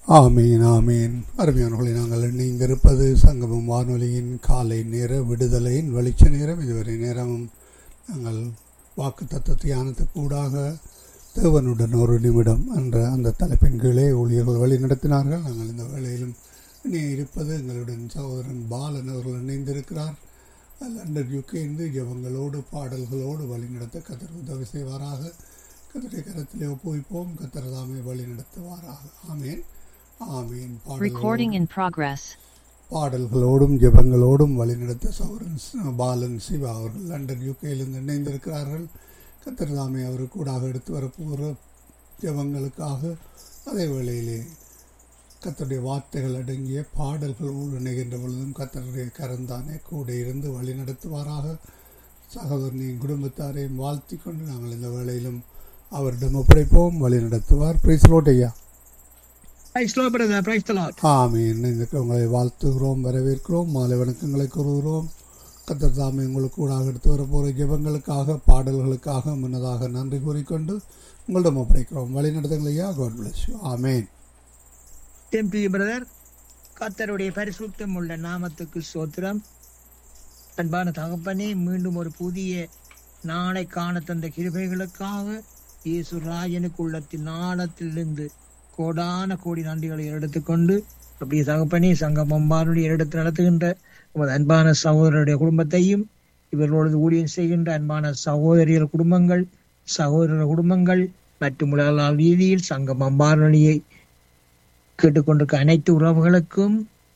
ஆமீன் ஆமீன் அருமையானவர்களை நாங்கள் இணைந்திருப்பது சங்கமம் வானொலியின் காலை நேர விடுதலையின் வெளிச்ச நேரம் இதுவரை நேரமும் நாங்கள் வாக்கு தத்துவ தியானத்துக்கு கூடாக தேவனுடன் ஒரு நிமிடம் என்ற அந்த தலைப்பின் கீழே ஊழியர்கள் வழி நடத்தினார்கள் நாங்கள் இந்த வேளையிலும் இணைய இருப்பது எங்களுடன் சகோதரன் பாலன் அவர்கள் இணைந்திருக்கிறார் லண்டன் யுகேந்து ஜபங்களோடு பாடல்களோடு வழிநடத்த கத்தர் உதவி செய்வாராக கத்தரை கரத்திலே ஒப்புவிப்போம் கத்தர் தாமே வழி நடத்துவாராக ஆமேன் ஆமீன் Recording in progress. பாடல்களோடும் ஜெபங்களோடும் வழிநடத்த சௌரன் ஸ்- பாலன் சிவா அவர்கள் லண்டன் யூகேயிலிருந்து இணைந்திருக்கிறார்கள் கத்தர் தாமே அவர் கூடாக எடுத்து வரப்போகிற ஜெபங்களுக்காக அதே வேளையிலே கத்தருடைய வார்த்தைகள் அடங்கிய பாடல்கள் இணைகின்ற பொழுதும் கத்தருடைய கரந்தானே கூட இருந்து வழி நடத்துவாராக சகோதரனையும் குடும்பத்தாரையும் வாழ்த்தி கொண்டு நாங்கள் இந்த வேளையிலும் அவரிடம் ஒப்படைப்போம் வழி நடத்துவார் பிரைஸ்லோட் ஐயா Praise Lord, brother. Praise the Lord. ஆமீன் இந்த உங்களை வாழ்த்துகிறோம் வரவேற்கிறோம் மாலை வணக்கங்களை கூறுகிறோம் கத்தர் தாமே உங்களுக்கு கூடாக எடுத்து வரப்போகிற ஜெபங்களுக்காக பாடல்களுக்காக முன்னதாக நன்றி கூறிக்கொண்டு உங்களிடம் ஒப்படைக்கிறோம் வழி நடத்துங்களையா God bless you amen Same to you, brother. கர்த்தருடைய பரிசுத்தம் உள்ள நாமத்துக்கு சோத்திரம் அன்பான தகப்பனே மீண்டும் ஒரு புதிய நாளை காண தந்த கிருபைகளுக்காக இயேசு ராஜனுக்கு உள்ளத்தின் நாளத்திலிருந்து கோடான கோடி நன்றிகளை எடுத்துக்கொண்டு அப்படியே தகப்பனே சங்கமம் பாருடைய எடுத்து நடத்துகின்ற உமது அன்பான சகோதரருடைய குடும்பத்தையும் இவர்களோடு ஊழியம் செய்கின்ற அன்பான சகோதரியர் குடும்பங்கள் சகோதரர் குடும்பங்கள் மற்றும் உலக ரீதியில் சங்கமம் பாரணியை கேட்டுக்கொண்டிருக்க அனைத்து உறவுகளுக்கும்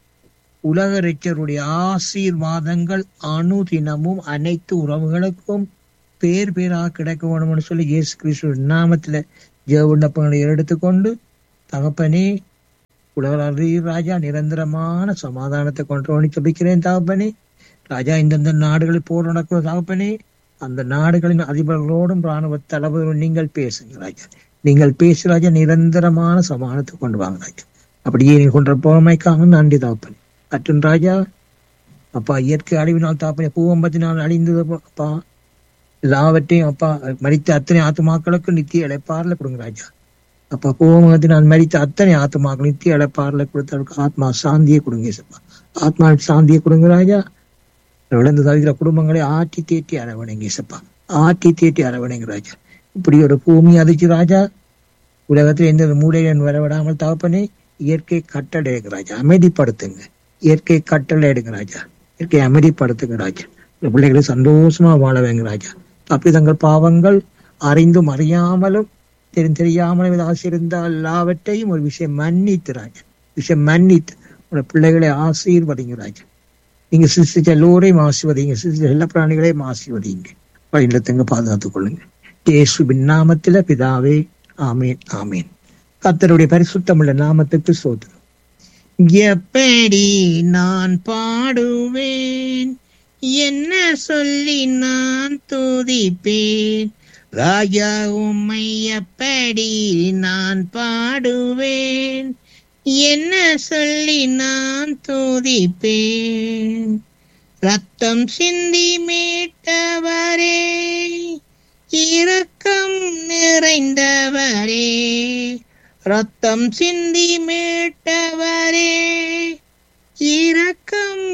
உலக ரட்சருடைய ஆசீர்வாதங்கள் அனுதினமும் அனைத்து உறவுகளுக்கும் பேர் பேராக கிடைக்க வேணும்னு சொல்லி இயேசு கிறிஸ்துவ நாமத்துல ஜெய விண்ணப்பங்களை எடுத்துக்கொண்டு தகப்பனே உலக ராஜா நிரந்தரமான சமாதானத்தை கொண்டு ஜபிக்கிறேன் தகப்பனே ராஜா இந்தந்த நாடுகளில் போர் நடக்கிற தகப்பனே அந்த நாடுகளின் அதிபர்களோடும் ராணுவ தளபதியோடும் நீங்கள் பேசுங்க ராஜா நீங்கள் பேசு ராஜா நிரந்தரமான சமாதானத்தை கொண்டு வாங்க ராஜா அப்படியே நீ கொன்ற போமைக்காக நன்றி தாப்பன் அற்றும் ராஜா அப்பா இயற்கை அழிவினால் தாப்பனே பூவம்பத்தினால் அழிந்தது அப்பா எல்லாவற்றையும் அப்பா மரித்த அத்தனை ஆத்துமாக்களுக்கு நித்திய இழைப்பாரில் கொடுங்க ராஜா அப்பா பூவமத்தினால் மரித்த அத்தனை ஆத்துமாக்கள் நித்திய இழைப்பாரில் கொடுத்தவருக்கு ஆத்மா சாந்தியை கொடுங்க ஏசப்பா ஆத்மா சாந்தியை கொடுங்க ராஜா விழுந்து தவிர குடும்பங்களை ஆட்டி தேட்டி அரவணைங்க ஏசப்பா ஆட்டி தேட்டி அரவணைங்க ராஜா இப்படி ஒரு பூமி அதிர்ச்சி ராஜா உலகத்தில் எந்த மூலையிலும் வரவிடாமல் தகப்பனே இயற்கை கட்டளை எடுங்க ராஜா அமைதிப்படுத்துங்க இயற்கை கட்டளை எடுங்க ராஜா இயற்கை அமைதிப்படுத்துங்க ராஜா இந்த பிள்ளைகளை சந்தோஷமா வாழ வைங்க ராஜா அப்படி தங்கள் பாவங்கள் அறிந்தும் அறியாமலும் தெரிந்து தெரியாமலும் ஏதாவது இருந்தால் எல்லாவற்றையும் ஒரு விஷயம் மன்னித்து ராஜா விஷயம் மன்னித்து உங்களோட பிள்ளைகளை ஆசீர்வதிங்க ராஜா நீங்க சிசிச்ச எல்லோரையும் ஆசிர்வதிங்க சிசிச்ச எல்லா பிராணிகளையும் ஆசீர்வதிங்க வழிநடத்துங்க பாதுகாத்துக் கொள்ளுங்க இயேசுவின் நாமத்தில பிதாவே ஆமேன் ஆமேன் கர்த்தருடைய பரிசுத்தமுள்ள நாமத்துக்கு சோதரம் எப்படி நான் பாடுவேன் என்ன சொல்லி நான் துதிப்பேன் ராஜா உம்மை எப்படி நான் பாடுவேன் என்ன சொல்லி நான் துதிப்பேன் ரத்தம் சிந்தி மீட்டவரே இரக்கம் நிறைந்தவரே ரத்தம் சிந்தி மீட்டவரே